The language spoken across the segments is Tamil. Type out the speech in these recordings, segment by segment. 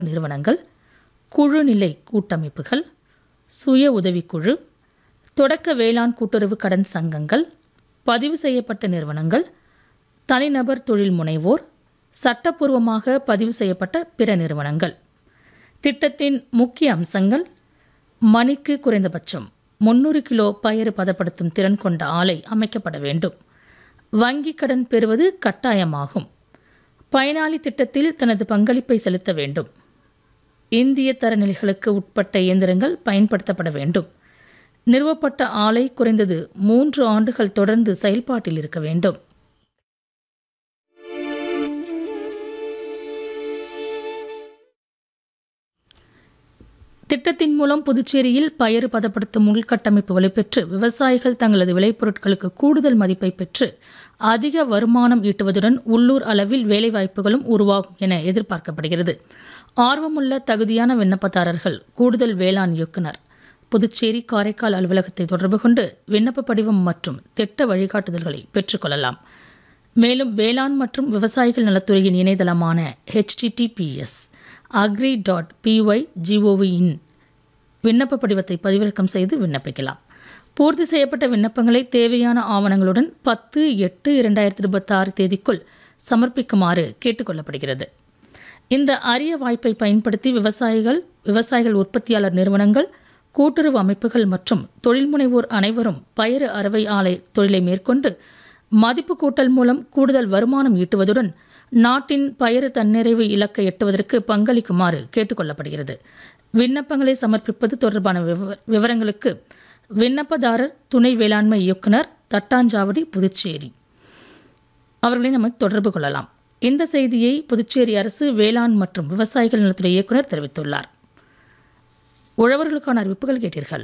நிறுவனங்கள் குழுநிலை கூட்டமைப்புகள் சுய உதவிக்குழு தொடக்க வேளாண் கூட்டுறவு கடன் சங்கங்கள் பதிவு செய்யப்பட்ட நிறுவனங்கள் தனிநபர் தொழில் முனைவோர் சட்டப்பூர்வமாக பதிவு செய்யப்பட்ட பிற நிறுவனங்கள் திட்டத்தின் முக்கிய அம்சங்கள் மணிக்கு குறைந்தபட்சம் முன்னூறு கிலோ பயறு பதப்படுத்தும் திறன் கொண்ட ஆலை அமைக்கப்பட வேண்டும் வங்கி கடன் பெறுவது கட்டாயமாகும் பயனாளி திட்டத்தில் தனது பங்களிப்பை செலுத்த வேண்டும் இந்திய தரநிலைகளுக்கு உட்பட்ட இயந்திரங்கள் பயன்படுத்தப்பட வேண்டும் நிறுவப்பட்ட ஆலை குறைந்தது மூன்று ஆண்டுகள் தொடர்ந்து செயல்பாட்டில் இருக்க வேண்டும் திட்டத்தின் மூலம் புதுச்சேரியில் பயறு பதப்படுத்தும் உள்கட்டமைப்பு வலுப்பெற்று விவசாயிகள் தங்களது விளைபொருட்களுக்கு கூடுதல் மதிப்பை பெற்று அதிக வருமானம் ஈட்டுவதுடன் உள்ளூர் அளவில் வேலைவாய்ப்புகளும் உருவாகும் என எதிர்பார்க்கப்படுகிறது ஆர்வமுள்ள தகுதியான விண்ணப்பதாரர்கள் கூடுதல் வேளாண் இயக்குனர் புதுச்சேரி காரைக்கால் அலுவலகத்தை தொடர்பு கொண்டு விண்ணப்ப படிவம் மற்றும் திட்ட வழிகாட்டுதல்களை பெற்றுக்கொள்ளலாம் மேலும் வேளாண் மற்றும் விவசாயிகள் நலத்துறையின் இணையதளமான HTTPS agri dot PY GOV in விண்ணப்ப படிவத்தை பதிவிறக்கம் செய்து விண்ணப்பிக்கலாம் பூர்த்தி செய்யப்பட்ட விண்ணப்பங்களை தேவையான ஆவணங்களுடன் பத்து எட்டு இரண்டாயிரத்தி இருபத்தாறு தேதிக்குள் சமர்ப்பிக்குமாறு கேட்டுக்கொள்ளப்படுகிறது இந்த அரிய வாய்ப்பை பயன்படுத்தி விவசாயிகள் விவசாயிகள் உற்பத்தியாளர் நிறுவனங்கள் கூட்டுறவு அமைப்புகள் மற்றும் தொழில்முனைவோர் அனைவரும் பயிறு அறவை ஆலை தொழிலை மேற்கொண்டு மதிப்பு கூட்டல் மூலம் கூடுதல் வருமானம் ஈட்டுவதுடன் நாட்டின் பயிறு தன்னிறைவு இலக்கை எட்டுவதற்கு பங்களிக்குமாறு கேட்டுக்கொள்ளப்படுகிறது விண்ணப்பங்களை சமர்ப்பிப்பது தொடர்பான விவ- விவரங்களுக்கு விண்ணப்பதாரர் துணை வேளாண்மை இயக்குனர் தட்டாஞ்சாவடி புதுச்சேரி அவர்களை நம்ம தொடர்பு கொள்ளலாம் இந்த செய்தியை புதுச்சேரி அரசு வேளாண் மற்றும் விவசாயிகள் நலத்துறை இயக்குனர் தெரிவித்துள்ளார் உழவர்களுக்கான அறிவிப்புகள் கேட்டீர்கள்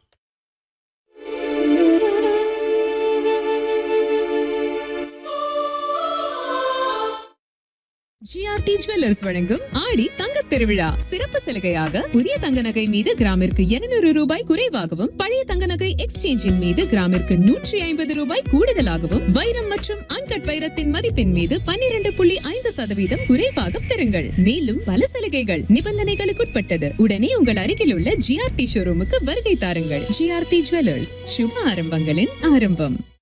ஜிஆர்டி ஜுவல்லர்ஸ் வழங்கும் ஆடி தங்கத் திருவிழா சிறப்பு சலுகையாக புதிய தங்க நகை மீது கிராமிற்கு 200 ரூபாய் குறைவாகவும் பழைய தங்க நகை எக்ஸ்சேஞ்சின் மீது கிராமிற்கு நூற்றி ஐம்பது ரூபாய் கூடுதலாகவும் வைரம் மற்றும் அன்கட் வைரத்தின் மதிப்பின் மீது 12.5% புள்ளி ஐந்து சதவீதம் குறைவாக பெறுங்கள் மேலும் பல சலுகைகள் நிபந்தனைகளுக்குட்பட்டது உடனே உங்கள் அருகில் உள்ள ஜிஆர்டி ஷோரூமுக்கு வருகை தாருங்கள் ஜிஆர்டி ஜுவல்லர்ஸ் சுப ஆரம்பங்களின் ஆரம்பம்